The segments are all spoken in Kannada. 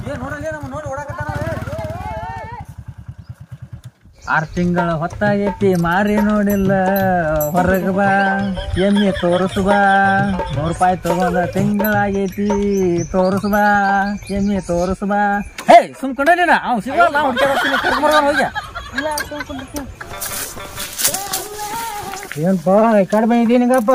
ನೋಡಲಿ ನಮ್ಮ ನೋಡಿ ಓಡಾಕತ್ತಾನ ಆರು ತಿಂಗಳ ಹೊತ್ತಾಗೈತಿ ಮಾರಿ ನೋಡಿಲ್ಲ ಹೊರಗೆ ಬಾ ಎಮ್ಮೆ ತೋರಿಸು ಬಾ ನೂರು ರೂಪಾಯಿ ತಗೊಂಡ ತಿಂಗಳಾಗೈತಿ ತೋರಿಸು ಬಾ ಎಮ್ಮೆ ತೋರಿಸು ಬಾ ಹೇ ಸುಮ್ಕೊಂಡೇನ ಅವ್ನು ಸಿಗಲ್ಲ ನಾ ಹುಡ್ಕ್ಯಾಡ ಹೋಗ್ತೀನಿ ಕರ್ಕೊಂಬರ್ತಾನ ಹೋಗ್ಯ ಏನಪ್ಪ ಈ ಕಡೆ ಬಂದಿದ್ದೀನಿಗಪ್ಪ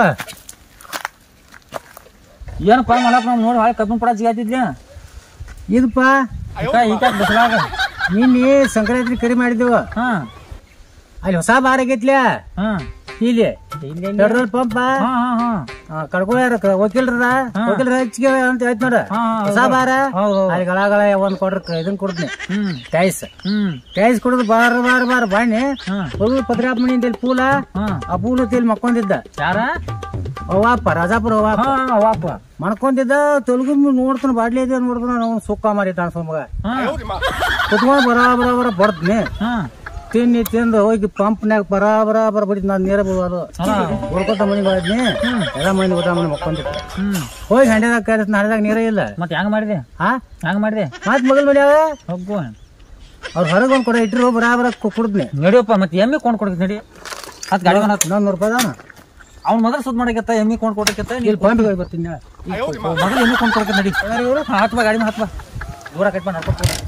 ಏನಪ್ಪ ಮಲಪ್ಪ ನಾವು ನೋಡಿ ಹಾಳೆ ಕಬ್ಬನ್ ಪಡ ಜಿಗಾತಿದ್ಯ ಇದಪ್ಪ ಈಗ ಬಸಲಾಗ ನಿನ್ನೆ ಸಂಕ್ರಾಂತಿ ಕರಿ ಮಾಡಿದೆವು ಹಾ ಅಲ್ಲಿ ಹೊಸ ಬಾರ್ ಆಗೈತ್ಲ ಹಾ ಇಲ್ಲಿ ಪೆಟ್ರೋಲ್ ಪಂಪ್ ಹಾ ಹಾ ಹಾ ಕಡ್ಕೊಳ್ಯಾರ ವಕೀಲ್ರದ ವಕೀಲರ ಹೆಚ್ಚಿಗೆ ಅಂತ ಆಯ್ತು ನೋಡ ಹಾ, ಹೌದು. ಹೊಸ ಬಾರ ಹೌದು, ಹೌದು. ಅಲ್ಲಿ ಗಳಗಳ ಒಂದ್ ಕೊಡ್ರ ಇದನ್ ಕೊಡ್ತೀನಿ ಹ್ಮ್ ಟ್ಯಾಯ್ಸ್ ಹ್ಮ್ ಟ್ಯಾಯ್ಸ್ ಕುಡಿದು ಬಾರ ಬಾರ ಬಾರ ಬಾಣಿ ಹಾ ಫುಲ್ ಪದ್ರಾಪ್ ಮಣಿಯಿಂದ ಪೂಲ ಹಾ ಆ ಪೂಲ ತಿಲ್ ಮಕ್ಕೊಂದಿದ್ದ ಯಾರ ಅವಾಪ ರಾಜಾಪುರ ಅವಾಪ ಹಾ ವಾಪ ಮಣ್ಕೊಂದಿದ್ದ ತೆಲುಗು ನೋಡ್ತಾನ ಬಾಡ್ಲಿ ಇದೆ ನೋಡ್ತಾನ ಅವ್ನು ಸುಕ್ಕ ಮಾರಿ ತಾಣ ಮಗ ಹಾ ಕುತ್ಕೊಂಡು ಬರ ಬರ ಬರ ಬಡ್ತೀನಿ ಹಾ ತಿನ್ನಿ ತಿಂದು ಹೋಗಿ ಪಂಪ್ನ್ಯಾಗ ಬರ ಬರ ಬರ ಬಡಿದ್ ನಾನು ನೀರ ಬೀಳೋದು ಉಳ್ಕೊತ ಮನೆಗೆ ಹೋದ್ನಿ ಎಲ್ಲ ಮನೆ ಊಟ ಮನೆ ಮಕ್ಕೊಂದಿತ್ತು ಹ್ಮ್ ಹೋಗಿ ಹಂಡೆದಾಗ ಕರೆಸ್ ಹಂಡೆದಾಗ ನೀರೇ ಇಲ್ಲ ಮತ್ತೆ ಹೆಂಗ್ ಮಾಡಿದೆ ಹಾ ಹೆಂಗ್ ಮಾಡಿದೆ ಮತ್ ಮಗಲ್ ಮನ್ಯಾಗ ಹೋಗು ಅವ್ರ ಹೊರಗೆ ಒಂದ್ ಕೊಡ ಇಟ್ರು ಬರ ಬರ ಕುಡ್ದ್ನಿ ನಡಿಯಪ್ಪ ಮತ್ತೆ ಎಮ್ಮೆ ಕೊಂಡ್ ಕೊಡ್ತೀನಿ ನಡಿ ಹತ್ತು ಗಾಡಿ ಹತ್ತು ಇನ್ನೊಂದು ರೂಪಾಯಿ ಅದಾನ ಅವ್ನ ಮೊದಲು ಸುದ್ ಮಾಡಕತ್ತ ಎಮ್ಮೆ ಕೊಂಡ್ ಕೊಡಕತ್ತ ಇಲ್ಲಿ ಪಂಪಿಗೆ ಹೋಗಿ ಬರ್ತೀನಿ ನಾಳೆ. ಮೊದಲು ಎಮ್ಮೆ ಕೊಂಡ್ ಕೊಡಕ ನಡಿ ಹತ್ತು ಬಾ ಗಾಡಿ ಮೇಲೆ ಹತ್ತು ಬಾ ದೂರ ಕಟ್ ಬಾ ನಡ್ಕೊಂಡು ಹೋಗು.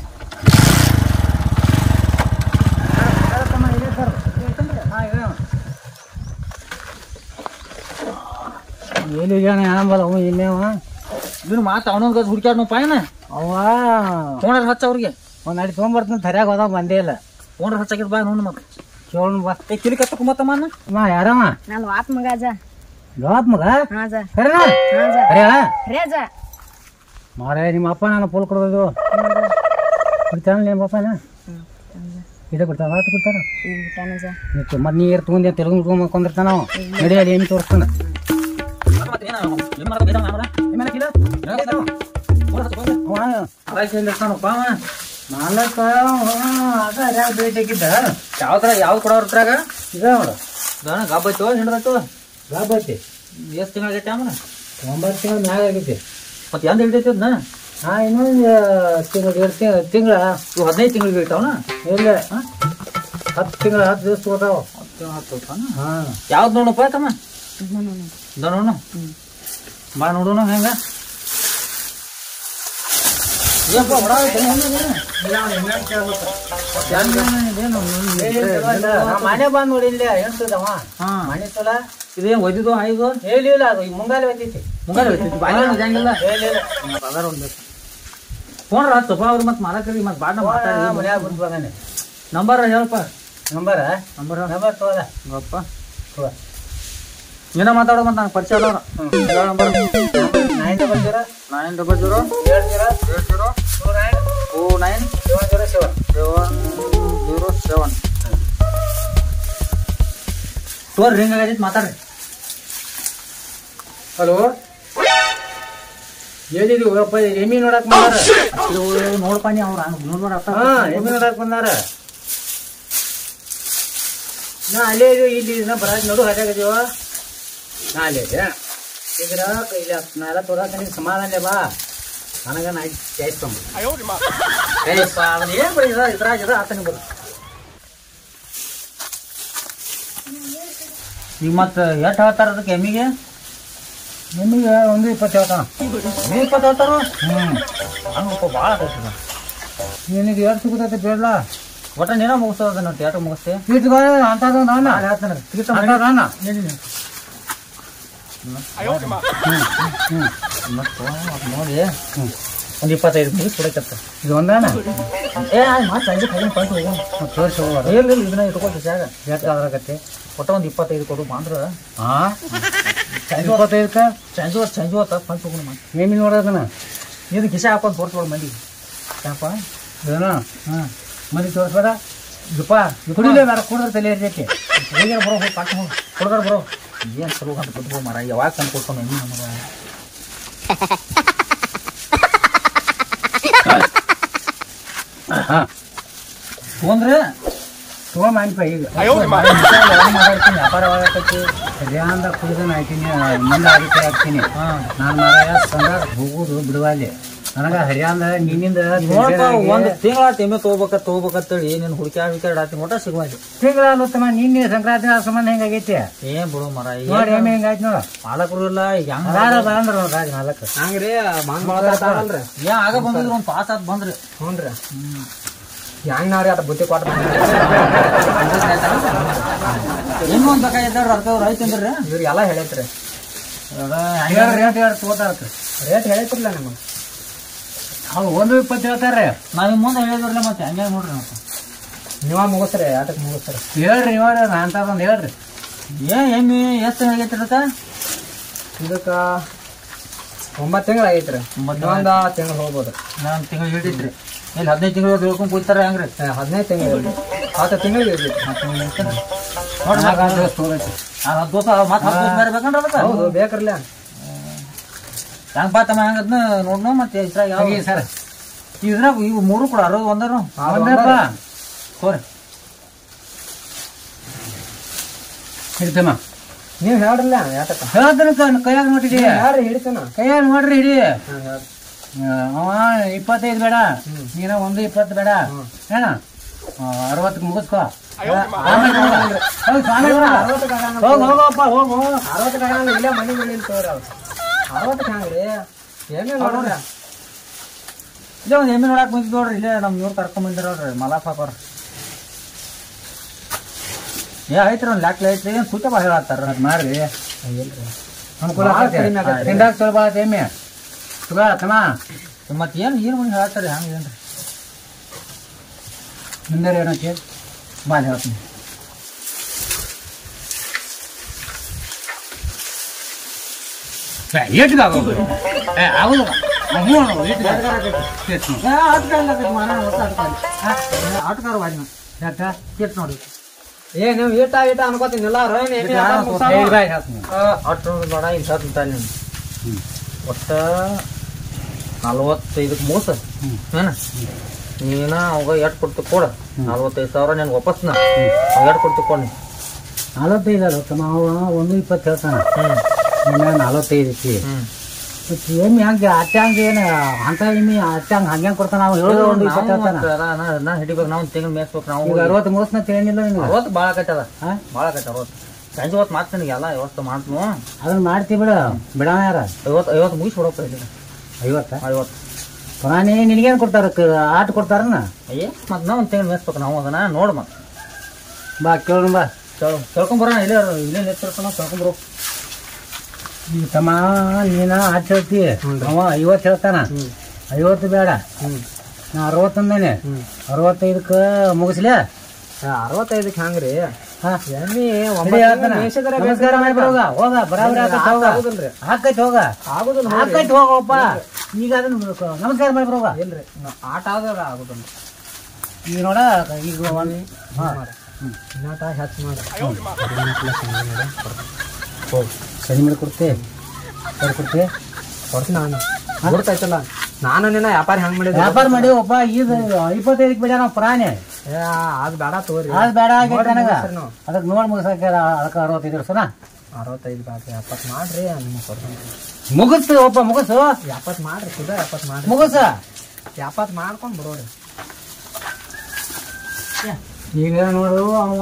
ಎಲ್ಲಿ ಜನ ಏನಂಬಲ್ಲ ಅವ ಇನ್ನೇವ ಇವ್ನು ಮಾತು ಅವನೊಂದು ಗಜ ಹುಡುಕ್ಯಾಡ ನಾವು ಪಾಯನ ಅವ ಫೋನರ್ ಹಚ್ಚ ಅವ್ರಿಗೆ ಒಂದ್ ಅಡಿ ತೊಗೊಂಬರ್ತೀನಿ ತರ್ಯಾಗ ಹೋದ ಬಂದೇ ಇಲ್ಲ ಫೋನರ್ ಹಚ್ಚಾಕಿದ್ ಬಾ ನೋಡು ಮತ್ತೆ ಕೇಳೋಣ ಬಾ ಏ ಕಿಲಿ ಕತ್ತಕೊಂಬತ್ತಮ್ಮ ಅನ್ನ ಅಮ್ಮ ಯಾರಮ್ಮ ನಾನು ವಾತ್ ಮಗ ಅಜ ಗಾಪ್ ಮಗ ಹಾ ಅಜ ಕರೆನ ಹಾ ಅಜ ಕರೆಯಣ ರೇ ಅಜ ಮಾರೇ ನಿಮ್ಮ ಅಪ್ಪ ನಾನು ಪೋಲ್ ಕೊಡೋದು ಕೊಡ್ತಾನ ನಿಮ್ಮ ಅಪ್ಪನ ಇದೇ ಕೊಡ್ತಾನ ಮಾತು ಕೊಡ್ತಾನ ಈಗ ಬಿಟ್ಟಾನ ಅಜ ನೀವು ಮತ್ತೆ ನೀರು ತೊಗೊಂಡು ತೆಲುಗು ಮುಟ್ಕೊಂಡ್ ಮಕ್ಕೊಂಡಿರ್ತಾನ ಅವ ನಡಿ ಅಲ್ಲಿ ಏನು ತೋರಿಸ್ತಾನ ಮತ್ತೆ ಏನ ಏನು ಮಾಡ್ಬೇಕು ಇದಾವ ನಾವಲ್ಲ? ಏನ್ ಮಾಡಕ್ ಇಲ್ಲ? ಏನ್ ಮಾಡಕ್ ಇಲ್ಲ? ಫೋನ್ ಹಚ್ಚು, ಫೋನ್ ಹಚ್ಚು. ಅವ ಅದಾಯ್ತು ಏನ್ ಇರ್ತಾನಪ್ಪ ಅವ? ನಾಲ್ಕ ಅದ ಯಾವ ಭೇಟಿ ಆಗಿದ್ದ ಯಾವ್ದ್ರ ಯಾವ್ದು ಕೊಡೋರ್ ಹತ್ರಾಗ ಇದ ನೋಡು ದಾನ ಗಬ್ಬ ಐತೋ ಹಿಡ್ದೈತೋ ಗಾಬತ್ತಿ ಎಷ್ಟು ತಿಂಗಳಾಗೈತೆ ಆಮನ ಒಂಬತ್ತು ತಿಂಗಳ ಮ್ಯಾಗ ಆಗೈತಿ ಮತ್ತೆ ಎಂದ ಹಿಡ್ದೈತಿ ಅದನ್ನ ಹಾ ಇನ್ನೊಂದು ತಿಂಗಳು ಎರಡು ತಿಂಗಳ ತಿಂಗಳ ಇವು ಹದಿನೈದು ತಿಂಗಳಿಗೆ ಇರ್ತಾವನ ಇಲ್ಲ ಹತ್ತು ತಿಂಗಳ ಹತ್ತು ದಿವಸ ಹೋದಾವ ಹಾ ಯಾವ್ದು ನೋಡಪ್ಪ ತಮ್ಮ ಇದ ನೋಡು ಬಾ ನೋಡೋಣ ಹೆಂಗ ಏನಪ್ಪ ಹೊಡ ಐತೆ, ಹೆಂಗ್ ಇದೆ? ಇದೇನು? ಮನೆ ಬಂದ್ ನೋಡಿ ಇಲ್ಲ ಎಣ್ಸದವ ಹಾ ಮನೆ ಸಲ ಇದೇನ್ ಒಯ್ದಿದ್ದು ಆಯ್ದು ಹೇಳಿಲ್ಲ ಅದು ಈಗ ಮುಂಗಾಲಿ ಬಂದೈತಿ ಮುಂಗಾರು ಹೋಯ್ತೈತಿ ಬಾಲ್ಯ ಹಂಗಿಲ್ಲ ಹೇಳಿಲ್ಲ ಅದಾರ ಒಂದು ಫೋನ್ ಹಚ್ಚಪ್ಪ ಅವ್ರು ಮತ್ತೆ ಮಾರಾಕರಿ ಮತ್ತೆ ಬಾಡ್ನ ಮಾತಾಡಿ ಮನ್ಯಾಗ ಬಂದ್ ಬಂದಾನೆ ನಂಬರ್ ಹೇಳಪ್ಪ ನಂಬರ ನಂಬರ್ ನಂಬರ್ ತೋದ ಗಪ್ಪ ಏನೋ ಮಾತಾಡೋ ಮತ್ತೆ ನಂಗೆ ಪರಿಚಯ ಅಲ್ಲ number nine double zero nine double zero ಏಳು zero eight zero two nine two nine ಏಳು zero seven seven zero seven ಟೋರ್ ರಿಂಗ್ ಆಗೈತಿ ಮಾತಾಡ್ರಿ ಹಲೋ ಹೇಳಿದ್ವಿ ಹೋಗಪ್ಪ ಎಮ್ಮಿ ನೋಡಕ್ ಬಂದಾರ ಇದು ನೋಡ್ಪ ನೀ ಅವ್ರ ನೋಡ್ಬೇಡ ಅರ್ಥ ಹಾ ಎಮ್ಮಿ ನೋಡಕ್ ಬಂದಾರ ನಾ ಅಲ್ಲೇ ಇದೀವಿ ಇಲ್ಲಿ ನಾ ಬರಾಕ್ ನೋಡು ಹಾಜಾಗದೀವ ನಾ ಅಲ್ಲೇ ಇದೆ ಇದ್ರ ಇಲ್ಲ ನಾ ಎಲ್ಲ ತೋರಾಕ ನಿಂಗೆ ಸಮಾಧಾನ ಬಾ ನನಗ ನಾ ಜಾಯಿಸ್ಕೊಂಬ ಏಯಪ್ಪ ಅದನ್ನ ಏನ್ ಬರೀದ ಇದ್ರಾಗ ಇದ ಆತನ ಬರು ಈಗ ಮತ್ತೆ ಎಷ್ಟು ಹೇಳ್ತಾರ ಅದಕ್ಕೆ ಎಮ್ಮಿಗೆ ನಿಮಗೆ ಒಂದು ಇಪ್ಪತ್ತು ಹೇಳ್ತಾನ ಎಮ್ಮಿ ಇಪ್ಪತ್ತು ಹೇಳ್ತಾರ ಹ್ಮ್ ಹಂಗಪ್ಪ ಭಾಳ ಆಗ್ತೈತಿ ನಿನಗೆ ಎಷ್ಟು ಸಿಗುತ್ತೈತೆ ಬೇಡ ಒಟ್ಟ ನೀನ ಮುಗಿಸೋದ ನಾವು ಥಿಯೇಟರ್ ಮುಗಿಸ್ತೆ ಇಟ್ಕೊ ಅಂತದ ನಾನು ಹೇಳ್ತಾನೆ ಟಿಕೆಟ್ ಅಂತದ ನಾನು ನೋಡಿ ಒಂದು ಇಪ್ಪತ್ತೈದು ಮುಗಿಸ್ ಕೊಡಕತ್ತ ಇದು ಒಂದಾನ ಏ ಮತ್ತೆ ಸಂಜೆ ಕೈಗೆ ಪಂಚ್ ಹೋಗೋಣ ತೋರಿಸಿ ಹೋಗೋದು ಇಲ್ಲ ಇಲ್ಲ ಇದನ್ನ ಇಟ್ಕೊಳ್ತಿ ಜಾಗ ಎಷ್ಟು ಅದ್ರಾಗತ್ತೆ ಒಟ್ಟ ಒಂದು ಇಪ್ಪತ್ತೈದು ಕೊಡು ಬಂದ್ರ ಹಾ ಇಪ್ಪತ್ತೈದಕ್ಕೆ ಸಂಜೆ ಹೊತ್ತು ಸಂಜೆ ಹೊತ್ತ ಪಂಚ್ ಹೋಗೋಣ ಮತ್ತೆ ಎಮ್ಮಿ ನೋಡೋದನ ಇದು ಕಿಸೆ ಹಾಕೊಂಡು ತೋರಿಸ್ಕೊಡು ಮಂದಿ ಯಾಪ ಏನು ಹಾಂ ಮನೆ ತೋರಿಸ್ಬೇಡ ಯಪ್ಪ ಕುಡಿಲೇ ಬೇಡ ಕುಡಿದ್ರೆ ತಲೆ ಇರ್ತೈತಿ ಹೇಗೆ ಬರೋ ಹೋಗಿ ಪಾಠ ಹೋಗಿ ಕೊಡ್ದಾರ ಬರೋ ಏನು ಚಲೋ ಅಂತ ಕೊಟ್ಟು ಮರ ಯಾವಾಗ ತಂದು ಕೊಡ್ತಾನೆ ಎಮ್ಮಿ ನಮಗೆ ಹಾ ತೊಂದ್ರೆ ತಗೋ ಮಾಡಿಪ ಈಗ ಮಾತಾಡ್ತೀನಿ ವ್ಯಾಪಾರ ಆಗತ್ತೈತಿ ಧ್ಯಾನದ ಕುಡಿದನ ಆಯ್ತೀನಿ ಮುಂದೆ ಅದಕ್ಕೆ ಹಾಕ್ತೀನಿ ಹಾಂ ನಾನು ಮಾರಾಯ ಸಂದ ಹೋಗುದು ಬಿಡುವಲ್ಲಿ ನನಗ ಹರಿಯಾಂದ ನಿನ್ನಿಂದ ನೋಡಪ್ಪ ಒಂದ್ ತಿಂಗಳ ಎಮ್ಮೆ ತಗೋಬೇಕ ತಗೋಬೇಕಂತೇಳಿ ಏನೇನು ಹುಡುಕ್ಯಾಡ ಹುಡುಕ್ಯಾಡ ಒಟ್ಟ ಸಿಗುವಲ್ಲಿ ತಿಂಗಳ ಅಲ್ಲತ್ತಮ್ಮ ನಿನ್ನೆ ಸಂಕ್ರಾಂತಿ ಆ ಸಂಬಂಧ ಹೆಂಗಾಗೈತಿ ಏನ್ ಬಿಡು ಮರ ನೋಡಿ ಎಮ್ಮೆ ಹೆಂಗಾಯ್ತು ನೋಡು ಪಾಲಕರು ಇಲ್ಲ ಹೆಂಗ ಅದಾರ ಬಂದ್ರ ರಾಜ ನಾಲ್ಕ ಹಂಗ್ರಿ ಬಂದ್ ಮಾಡತಾರಲ್ರಿ ಏನ್ ಆಗ ಬಂದಿದ್ರು ಒಂದ್ ಪಾಸ್ ಆತ್ ಬಂದ್ರಿ ಹ್ಞೂನ್ರಿ ಹೆಂಗ್ ನಾವ್ರಿ ಅದ ಬುದ್ಧಿ ಕೊಟ್ಟ ಇನ್ನೂ ಒಂದ್ ಬೇಕಾಗಿದ್ದಾರ ಅರ್ಥ ರೈತ ಅಂದ್ರಿ ಇವ್ರಿಗೆ ಎಲ್ಲ ಹೇಳೈತ್ರಿ ರೇಟ್ ರೇಟ್ ತಗೋತಾರ ರೇಟ್ ಹೇಳೈತ್ರಲ್ಲ ನಿಮಗೆ ಅವ್ರು ಒಂದು ಇಪ್ಪತ್ತು ಹೇಳ್ತಾರೆ ನಾವ್ ಮುಂದೆ ಹೇಳಿದ್ರಲ್ಲ ಮತ್ತೆ ಹಂಗೆ ನೋಡ್ರಿ ಮತ್ತೆ ನೀವ ಮುಗಿಸ್ರಿ ಆಟಕ್ಕೆ ಮುಗಿಸ್ರಿ ಹೇಳ್ರಿ ಇವಾಗ ಅಂತ ಒಂದು ಹೇಳ್ರಿ ಏನ್ ಎಮ್ಮಿ ಎಷ್ಟು ಆಗೈತಿ ಅದಕ್ಕ ಇದಕ್ಕ ಒಂಬತ್ತು ತಿಂಗಳು ಆಗೈತ್ರಿ ಒಂಬತ್ತು ಇನ್ನೊಂದ ತಿಂಗಳು ಹೋಗ್ಬೋದು ನಾನ್ ತಿಂಗಳು ಹಿಡಿತ್ರಿ ಇಲ್ಲಿ ಹದಿನೈದು ತಿಂಗಳು ತಿಳ್ಕೊಂಡ್ ಕೂತಾರ ಹೆಂಗ್ರಿ ಏ, ಹದಿನೈದು ತಿಂಗಳು ಹತ್ತು ತಿಂಗಳಿಗೆ ಇರ್ತೈತಿ ನೋಡ್ರಿ ತಗೋಬೇಕು ಆ ಹತ್ತು ದೋಸ ಮತ್ತೆ ಹತ್ತು ದೋಸ ಬೇರೆ ಬೇಕಂದ್ರ ಅದಕ್ಕ ಹೌದು ಬೇಕ್ರಲ್ಲ ಹೆಂಗ್ ಪಾತಮ್ಮ ಹೆಂಗ್ ಅದನ್ನ ನೋಡ್ನು ಮತ್ತೆ ಇದ್ರಾಗ ಯಾವ ಸರ್ ಇದ್ರಾಗ ಇವು ಮೂರು ಕೂಡ ಅರವತ್ತು ಒಂದರು ಒಂದಪ್ಪ ಕೋರಿ ಹಿಡಿತಮ್ಮ ನೀವು ಹೇಳ್ರಲ್ಲ ಯಾತಕ್ಕ ಹೇಳ್ತಾನ ಕೈಯಾಗ ನೋಟಿದಿ ಹೇಳ್ರಿ ಹಿಡಿತನ ಕೈಯಾಗ ನೋಡ್ರಿ ಹಿಡಿ ಹಾಂ ಹೇಳ್ರಿ ಅವ ಇಪ್ಪತ್ತೈದು ಬೇಡ ನೀನ ಒಂದು ಇಪ್ಪತ್ತು ಬೇಡ ಏನ ಅರವತ್ತಕ್ಕೆ ಮುಗಿಸ್ಕೋ ಆಮೇಲೆ ಹೋಗು. ಹೋಗು, ಸ್ವಾಮಿ ಹೋಗು. ಹೋಗು, ಹೋಗಪ್ಪ ಹೋಗು ಅರವತ್ತಕ್ಕೆ ಆಗಂಗಿಲ್ಲ ಇಲ್ಲೇ ಮನೆ ಬೆಳಿ ತೋರಿ ಅವ್ರು ಅರವತ್ತಕ್ಕೆ ಹಂಗ್ರಿ ಏನೇ ನೋಡ್ರಿ ಇಲ್ಲೇ ಒಂದು ಎಮ್ಮೆ ನೋಡಕ್ ಬಂದಿದ್ ನೋಡ್ರಿ ಇಲ್ಲೇ ನಮ್ ಇವ್ರು ಕರ್ಕೊಂಡ್ ಬಂದಿರ ನೋಡ್ರಿ ಮಲಾಫ್ ಹಾಕೋರ್ ಏ ಐತ್ರಿ ಒಂದ್ ಲ್ಯಾಕ್ ಐತ್ರಿ ಏನ್ ಸುತ್ತ ಬಾ ಹೇಳತ್ತಾರ ಅದ್ ಮಾಡ್ರಿ ಅನುಕೂಲ ಭಾಳ ಆಕೈತಿ. ಕಡಿಮೆ ಆಗೈತೆ. ತಿಂದಾಕ ಚಲೋ ಬಾಳ ಎಮ್ಮೆ ತಗೋ ತಮ್ಮ ಮತ್ ಏನ್ ಏನ್ ಮಂದಿ ಹೇಳತ್ತಾರ ಹಂಗ ಏನ್ರಿ ಮುಂದೆ ಏನಕ್ಕೆ ಬಾ ಅಲ್ಲಿ ಹೇಳ್ತೀನಿ ಏಟ್ಗೆ ಆಗೋದು ಏ ಆಗೋದು ಹ್ಞೂ ಏಟ್ಗೆ ಆಟಗಾರ ವಾಡಿನ ಯಾಕ ಕೇಟ್ ನೋಡಿ ಏ ನೀವು ಈಟ ಈಟ ಅನ್ಕೋತೀನಿ ಎಲ್ಲ ರೋಹಿಣಿ ಎಣ್ಣೆ ಇದು ಯಾರೋ ಹಾಕಿ ಮುಗ್ಸಾವ. ಏ, ಬಾಯ್ ಹೇಳ್ತೀನಿ ಅಟ್ ನೋಡ ಇಲ್ಲಿ ಹೇಳ್ತೀನಿ ತಾಳಿ ನೀನು ಒಟ್ಟ ನಲ್ವತ್ತೈದಕ್ಕೆ ಮೋಸ ಏನ ನೀನ ಅವಾಗ ಎಟ್ ಕೊಡ್ತಿ ಕೊಡ ನಲ್ವತ್ತೈದು ಸಾವಿರ ನನ್ಗೆ ವಾಪಸ್ನ ಅವಾಗ ಎಟ್ ಕೊಡ್ತಿ ಕೊಡಿ ನಲವತ್ತೈದು ಅಲ್ಲ ತಮ್ಮ ಅವ ಒಂದು ಇಪ್ಪತ್ತು ಹೇಳ್ತಾನೆ ಹ್ಮ್ ಇನ್ನ ನಲವತ್ತೈದು ಐತಿ ಹ್ಮ್ ಮತ್ತೆ ಎಮ್ಮಿ ಹಂಗೆ ಅಟ್ಟಂಗ ಏನು ಅಂತ ಎಮ್ಮಿ ಅಟ್ಟಂಗ ಹಂಗೆ ಕೊಡ್ತಾನ ನಾವು ಹೇಳೋದು ಒಂದು ಇಪ್ಪತ್ತು ಹೇಳ್ತಾನ ನಾ ಹಿಡಿಬೇಕು ನಾವು ತಿಂಗಳು ಮೇಸ್ಬೇಕು ನಾವು ಈಗ ಅರವತ್ತು ಮುಗಿಸ್ನ ತಿಳಿಯಂಗಿಲ್ಲ ನಿನಗೆ ಅರವತ್ತು ಭಾಳ ಆಕೈತದ ಹಾ ಭಾಳ ಆಕೈತೆ ಅರವತ್ತು ಸಂಜೆ ಹೊತ್ತು ಮಾಡ್ತೀನಿ ನಿನಗೆ ಎಲ್ಲ ವ್ಯವಸ್ಥೆ ಮಾಡ್ತೀನಿ ಅದನ್ನ ಮಾಡ್ತಿ ಬಿಡ ಬಿಡವ ಯಾರ ಐವತ್ತು ಐವತ್ತು ಮುಗಿಸಿ ಬಿಡಪ್ಪ ಇಲ್ಲಿ ಐವತ್ತ ಐವತ್ತು ಪುರಾಣಿ ನಿನಗೇನು ಕೊಡ್ತಾರ ಕ- ಆಟ ಕೊಡ್ತಾರನ ಅಯ್ಯೇ ಮತ್ತೆ ನಾವು ಒಂದು ತಿಂಗಳು ಮೇಸ್ಬೇಕು ನಾವು ಅದನ್ನ ನೋಡು ಮತ್ತೆ ಬಾ ಕೇಳೋಣ ಬಾ ಕೇಳ್ ಕೇಳ್ಕೊಂಬರೋಣ ಇಲ್ಲೇ ಇಲ್ಲೇ ನಿಂತಿರ್ತಾನ ಕೇಳ್ಕೊಂಬರು ಈಗ ತಮ್ಮ ನೀನ ಆಟ ಹೇಳ್ತಿ ಅವ ಐವತ್ತು ಹೇಳ್ತಾನ ಐವತ್ತು ಬೇಡ ಹ್ಮ್ ನಾ ಅರವತ್ತಂದೇನೆ ಹ್ಮ್ ಅರವತ್ತೈದಕ್ಕೆ ಮುಗಿಸ್ಲೆ ಏ, ಅರವತ್ತೈದಕ್ಕೆ ಹಂಗ್ರಿ ಹಾ ಎಮ್ಮಿ ಹಿಡಿ ಹೇಳ್ತಾನ. ನಮಸ್ಕಾರ ಮಾಡಿ ಬರೋಗ ಹೋಗ ಬರಾಬರಿ ಹಾಕತ್ ಹೋಗ ಆಗುದಿಲ್ರಿ ಹಾಕೈತ್ ಹೋಗ ಆಗುದಿಲ್ಲ ಹಾಕೈತ್ ಹೋಗಪ್ಪ ಈಗ ಅದನ್ನ ಬಿಡ್ಕೊ. ನಮಸ್ಕಾರ ಮಾಡಿ ಬರೋಗ ಇಲ್ರಿ ನ- ಆಟ ಆದ್ರ ಆಗುದಿಲ್ಲ ಈಗ ನೋಡ ಈಗ ಒಂದ್ ಹಾ ಇನ್ನಾಟ ಹೆಚ್ಚು ಮಾಡಿ ಹೋಗಿ ಸರಿ ಮಾಡಿ ಕೊಡ್ತೆ ಸರಿ ಕೊಡ್ತೆ ಕೊಡ್ತೀನಿ ನಾನು ಗುರ್ತೈತಲ್ಲ ನಾನು ನಿನ್ನ ವ್ಯಾಪಾರ ಹೆಂಗ್ ಮಾಡಿದ್ರಿ ವ್ಯಾಪಾರ ಮಾಡಿ ಒಬ್ಬ ಇದು ಇಪ್ಪತ್ತೈದಕ್ಕೆ ಬೇಡ ನಾವು ಪ್ರಾಣಿ ಏ ಅದ್ ಬೇಡ ತಗೋರಿ ಅದು ಬೇಡ ಆಗೈತೆ ನನಗ ಮುಗಿಸ್ರಿ ನೀವು. ಅದಕ್ಕೆ ನೋಡಿ ಮುಗಿಸಕ್ಕೆ ಅದಕ್ಕೆ ಅರವತ್ತೈದು ವರ್ಷನ ಅರವತ್ತೈದು ಬ್ಯಾಟ್ರಿ ಎಪ್ಪತ್ತು ಮಾಡ್ರಿ ನಿಮ್ಗೆ ಕೊಡ್ತೀನಿ ಮುಗಿಸ್ತು ಒಬ್ಬ ಮುಗಿಸು ಎಪ್ಪತ್ತು ಮಾಡ್ರಿ ಸುಧಾ ಎಪ್ಪತ್ತು ಮಾಡ್ರಿ ಮುಗಿಸ ಎಪ್ಪತ್ತು ಮಾಡ್ಕೊಂಡು ಬಿಡೋರಿ ಈಗ ನೋಡು ಅವ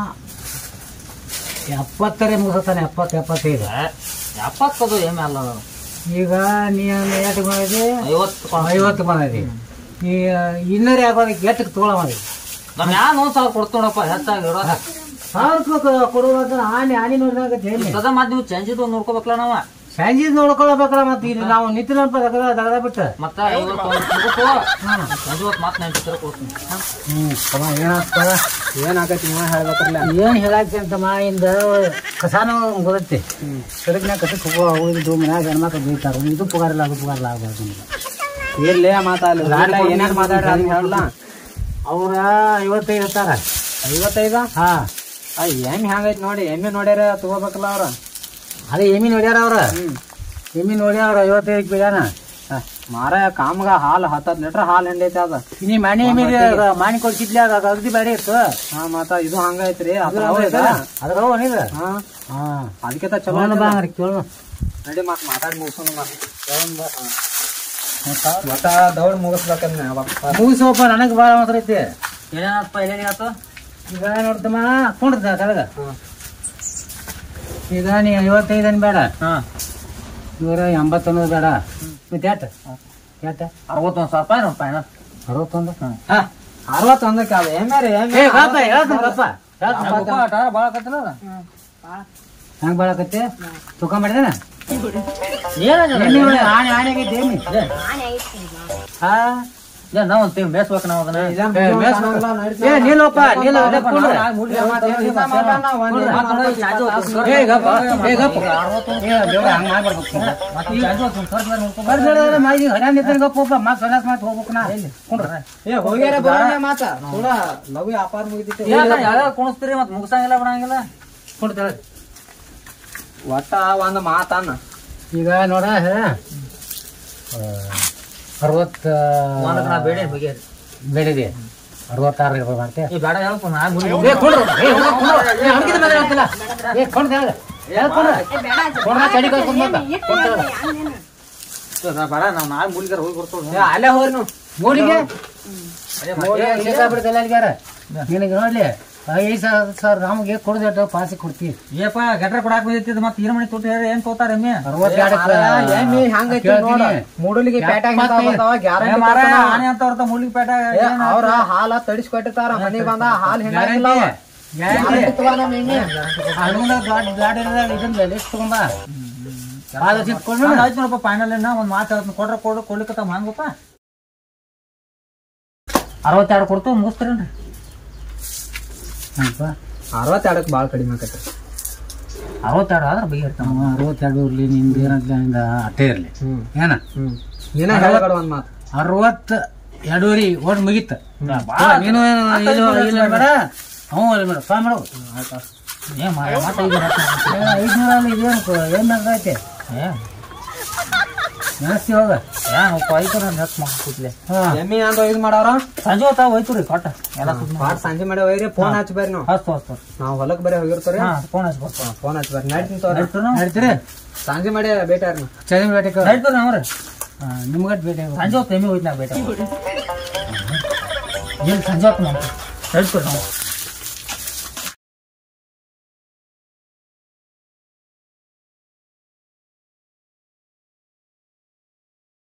ಎಪ್ಪತ್ತರೆ ಮುಗಿಸ್ತಾನೆ ಎಪ್ಪತ್ತು ಎಪ್ಪತ್ತೈದು ಎಪ್ಪತ್ತದು ಏಮೆ ಅಲ್ಲ ಅದು. ಈಗ ನೀ ಎಷ್ಟು ಬಂದಿದೆ ಐವತ್ತು ಐವತ್ತು ಬಂದಿದೆ ಈ ಇನ್ನೂರು ಯಾಕೋದಕ್ಕೆ ಎಷ್ಟಕ್ಕೆ ತೊಗೊಳವಾಗಿ ನಮ್ ಯಾ ನೂರು ಸಾವಿರ ಕೊಡ್ತೋಣಪ್ಪ ಹೆಚ್ಚಾಗಿ ಇರೋದು ಸಾವಿರ ಕೊಡುವಾಗ ಆನೆ ಆನೆ ನೋಡಿದಾಗ ಹೇಳಿ ಸದಾ ಮತ್ತೆ ನೀವು ಚೇಂಜಿದ್ ಒಂದು ನೋಡ್ಕೋಬೇಕಲ್ಲ ನಾವ ಸಂಜೆ ನೋಡ್ಕೊಳ್ಬೇಕಲ್ಲ ಮತ್ತೆ ಇಲ್ಲಿ ನಾವು ನಿಂತಿನಪ್ಪ ದಗದ ದಗದ ಬಿಟ್ಟು ಮತ್ತ ಐವತ್ತು ಒಂದು ಮುಗಿಸು ಸಂಜೆ ಹೊತ್ತು ಮತ್ತೆ ನಾನು ಚಿತ್ರ ಕೊಡ್ತೀನಿ ಹ್ಮ್ ತಮ್ಮ ಏನಾಗ್ತದ ಏನಾಗೈತಿ ನೀವೇ ಹೇಳ್ಬೇಕ್ರಲ್ಲ ಏನ್ ಹೇಳಾಕ್ತಿ ಅಂತ ಮಾಯಿಂದ ಕಸಾನು ಗೊತ್ತೈತಿ ಸಡಕ್ನಾಗ ಕಸಕ್ಕೆ ಹೋಗೋ ಹೋಗಿದ್ದು ಮನ್ಯಾಗ ಹೆಣ್ಮಕ್ಳು ಬೀಳ್ತಾರ ಇದು ಪುಗಾರಿಲ್ಲ ಅದು ಪುಗಾರಿಲ್ಲ ಆಗ್ಬಾರ್ದು ನಿಮ್ಗೆ ಇರ್ಲಿ ಮಾತಾಡಲಿ ಏನೇನು ಮಾತಾಡ್ರಿ ಅದನ್ನ ಹೇಳಲ್ಲ ಅವ್ರ ಐವತ್ತೈದು ಇರ್ತಾರ ಐವತ್ತೈದ ಹಾ ಎಮ್ಮೆ ಹೆಂಗೈತಿ ನೋಡಿ ಎಮ್ಮೆ ನೋಡ್ಯಾರ ತಗೋಬೇಕಲ್ಲ ಅವ್ರ ಅದೇ ಎಮ್ಮಿ ನೋಡ್ಯಾರ ಅವ್ರ ಎಮ್ಮಿ ನೋಡ್ಯಾರ ಐವತ್ತೈದಕ್ಕೆ ಬೀಳ್ಯಾನ ಮಾರ ಕಾಮ್ಗ ಹಾಲು ಹತ್ತತ್ತು ಲೀಟ್ರ್ ಹಾಲು ಹೆಂಡೈತಿ ಅದ ನೀ ಮನೆ ಎಮ್ಮಿ ಮಾನಿ ಕೊಡ್ತಿದ್ಲಿ ಅದ ಅಗದಿ ಬೇಡ ಇತ್ತು ಹಾ ಮತ್ತ ಇದು ಹಂಗೈತ್ರಿ ಅದ್ರ ಅದ್ರ ಅವನಿದ ಹಾ ಹಾ ಅದಕ್ಕಿಂತ ಚಲೋ ಚಲೋ ಬಾ ಐತಲ್ಲ. ಹಂಗಾರೆ ಕೇಳು ನಡಿ ಮತ್ ಮಾತಾಡಿ ಮುಗಿಸೋಣ ಮತ್ ಒಟ್ಟ ದೌಡ್ ಮುಗಿಸ್ಬೇಕಂದ್ರೆ ಮುಗಿಸೋಪ್ಪ ನನಗೆ ಭಾಳ ಅವಸರ ಐತಿ ಏನೇನಪ್ಪ ಏನೇನಾಯ್ತು ಈಗ ನೋಡ್ತಮ್ಮ ಕೊಂಡ್ದ ತಳಗ ಈಗ ನೀ ಐವತ್ತೈದನ್ ಬೇಡ ಹಾ ನೂರ ಎಂಬತ್ತೊಂದು ಬೇಡ ಮತ್ತೆ ಯಾಟ ಯಾಟ ಅರವತ್ತೊಂದು ಸಾವಿರ ರೂಪಾಯಿ ನೋಡಪ್ಪ ಏನ ಅರವತ್ತೊಂದು ಹಾ ಅರವತ್ತೊಂದಕ್ಕೆ ಅದು ಎಮ್ಮೆ ರೀ ಎಮ್ಮೆ ಏ ಗಪ್ಪ ಹೇಳ್ತೀನಿ ಗಪ್ಪ ಹೇಳ್ತೀನಿ ಭಾಳ ಕತ್ತಲ್ಲ ಹೆಂಗ್ ಬಾಳಕತ್ತೆ ತೂಕ ಮಾಡಿದೇನ ಏನಾಗ ಆಣೆ ಆಣೆಗೈತಿ ಏನಿ ಆನೆ ಐತಿ ಹಾ ನಾವು ಒಂದು ತಿಂಗ್ ಮೇಸ್ಬೇಕು ನಾವು ಅದನ್ನ ಏ, ಮೇಸ್ ಏ ನಿಲ್ಲಪ್ಪ ನಿಲ್ಲ ಅದೇ ಕುಂಡ್ರೆ. ಏ ಗಪ್ಪ ಏ ಗಪ್ಪ ಏ ದೇವ್ರ ಹಂಗ್ ಮಾಡ್ಬಾರ್ದು ಖರ್ಚ್ ಹೇಳಿದ್ರೆ ಮಾಜಿ ಹರ್ಯಾಣ ನಿಂತಾನೆ ಗಪ್ಪಪ್ಪ ಮಾತ್ ಸನ್ಯಾಸ ಮಾತ್ ಹೋಗ್ಬೇಕು ನಾ ಕುಂಡ್ರೆ ಏ ಹೋಗ್ಯಾರ ಬರೋಣ ಮಾತ ಕೂಡ ಲಘು ವ್ಯಾಪಾರ ಮುಗಿದಿತ್ತು ಯಾವ್ಯಾವ ಕುಣಿಸ್ತೀರಿ ಮತ್ತೆ ಮುಗಿಸಂಗಿಲ್ಲ ಬಿಡಂಗಿಲ್ಲ ಕುಂಡ್ತಾಳೆ ಒಟ್ಟ ಒಂದ್ ಮಾತನ್ನ ಈಗ ನೋಡ ಅರವತ್ತ ಒಂದಕ್ಕೆ ನಾ ಬೇಡ ಬಗ್ಗೆ ಬೇಡಿದೆ ಅರವತ್ತಾರು ರೂಪಾಯಿ ಮಾಡ್ತೆ ಈ ಬೇಡ ಹೇಳಪ್ಪ ನಾ ಮುಡಿ ಏ ಕುಂಡ್ರು ಏ ಹೋಗ ಕುಂಡ್ರು ಏ ಹಂಗಿದ ಮೇಲೆ ಹೇಳ್ತಿಲ್ಲ ಏ ಕೊಂಡ್ ಹೇಳ ಹೇಳ ಕೊಂಡ್ರ ಕೊಂಡ್ರ ಚಡಿ ಕೈ ಕುಂದ್ ಬಂದ ಬೇಡ ನಾವು ನಾಳೆ ಮುಡಿಗಾರ ಹೋಗಿ ಕೊಡ್ತೇವೆ ಏ ಅಲ್ಲೇ ಹೋಗ್ರಿ ನೀವು ಮೂಲಿಗೆ ಬಿಡ್ತಲ್ಲ ಅಲ್ಲಿಗಾರ ನಿನಗೆ ನೋಡ್ಲಿ ಐದು ಸಾವಿರ ಸಾವಿರ ನಮಗೆ ಕೊಡದಟ್ಟು ಪಾಸಿ ಕೊಡ್ತೀವಿ ಏಪ ಗಟ್ರ ಕೊಡಾಕ್ ಬಂದಿತ್ತಿದ್ ಮತ್ತೆ ಈರ ಮನೆ ತೊಟ್ಟು ಹೇಳಿ ಏನ್ ತೋತಾರ ಎಮ್ಮೆ ಅರವತ್ತೆರಡು ಎಮ್ಮಿ ಹಂಗೈತಿ ನೋಡ ಮೂಡಲಿಗೆ ಪೇಟ್ಯಾಗ ಬರ್ತಾವ ಏ ಗ್ಯಾರಂಟಿ ಮಾರ ಆನೆ ಅಂತ ಅವ್ರ ಮುಳ್ಳಿಗೆ ಪೇಟ ಅವ್ರ ಹಾಲ ತಡಿಸ್ಕೊಟ್ಟಿರ್ತಾರ ಮನೆಗ್ ಬಂದ ಹಾಲ್ ಹಿಂಗಾಗಿಲ್ಲ ಗ್ಯಾರಂಟಿ ಗ್ಯಾರಂಟಿ ತಗೋ ನಮ್ಮ ಎಣ್ಣೆ ಹಣ್ಣುನ ಗಾಡಿ ಗಾಡಿ ಇದನ್ನ ಲಿಸ್ಟ್ ತಗೊಂಬ ಪಾದ ಚಿತ್ಕೊಂಡು ಆಯ್ತು ನೋಡಪ್ಪ ಫೈನಲ್ ಏನ ಒಂದ್ ಮಾತು ಹೇಳ್ತೀನಿ ಕೊಡ್ರ ಕೊಡು ಕೊಡ್ಲಿಕ್ಕತ್ತ ಹಂಗಪ್ಪ ಅರವತ್ತೆರಡು ಕೊಡ್ತು ಮುಗಿಸ್ತೀರೇನ್ರಿ ಅರವತ್ತೆರಡಕ್ಕೆ ಭಾಳ ಕಡಿಮೆ ಆಕೈತಿ ಅರವತ್ತೆರಡು ಆದ್ರೆ ಬೈ ಇರ್ತಾವ ಅರವತ್ತೆರಡು ಇರ್ಲಿ ನಿಂದ ಏನಂತ ಅಟ್ಟೆ ಇರ್ಲಿ ಹ್ಮ್ ಏನ ಹ್ಮ್ ನೀನ ಹೇಳಬೇಡ ಒಂದ್ ಮಾತು ಅರವತ್ತ ಎರಡೂರಿ ಓಡ್ ಮುಗೀತ ನೀನು ಏನು ಇದು ಇಲ್ಲ ಬೇಡ ಹ್ಞೂ ಇಲ್ಲ ಬೇಡ ಸ್ವಾಮಿ ಮಾಡು ಏ ಮಾರ ಮತ್ತೆ ಇದು ಹೇಳ್ತೀನಿ. ಐದ್ನೂರ ಅಲ್ಲಿ ಇದೇನು ಏನ್ ಐತೆ ಏ ಜಾಸ್ತಿ ಹೋಗ ಏನಪ್ಪ ಐದು ನಾನು ಹೆಚ್ಚು ಮಾಡ್ಕೊತ್ಲೆ ಹಾ ಎಮ್ಮಿ ಅಂತ ಇದು ಮಾಡಾರ ಸಂಜೆ ಹೊತ್ತ ಹೋಯ್ತು ರೀ ಕೊಟ್ಟ ಎಲ್ಲ ಸುದ್ದಿ ಪಾಟ್ ಸಂಜೆ ಮಾಡಿ ಹೋಗ್ರಿ ಫೋನ್ ಹಚ್ಚಿ ಬರ್ರಿ ನಾವು ಹಸ್ತು ಹಸ್ತು ನಾವು ಹೊಲಕ್ ಬರೀ ಹೋಗಿರ್ತೀರಿ ಹಾ ಫೋನ್ ಹಚ್ಚಿ ಬರ್ತಾವ ಫೋನ್ ಹಚ್ಚಿ ಬರ್ರಿ ನಡ್ತೀನಿ ತೋರಿ ನಡೀತು ನಾವು ನಡೀತೀರಿ ಸಂಜೆ ಮಾಡಿ ಭೇಟಿ ಚಂದ ಬೇಟೆ ನಡೀತು ನಾವ್ರಿ ನಿಮ್ಗಟ್ ಬೇಟೆ ಸಂಜೆ ಹೊತ್ತು ಎಮ್ಮೆ ಹೋಯ್ತು ನಾವು ಬೇಟ ಏನು ಸಂಜೆ ಹೊತ್ತು ನಾವು ನಡೀತು ನಾವು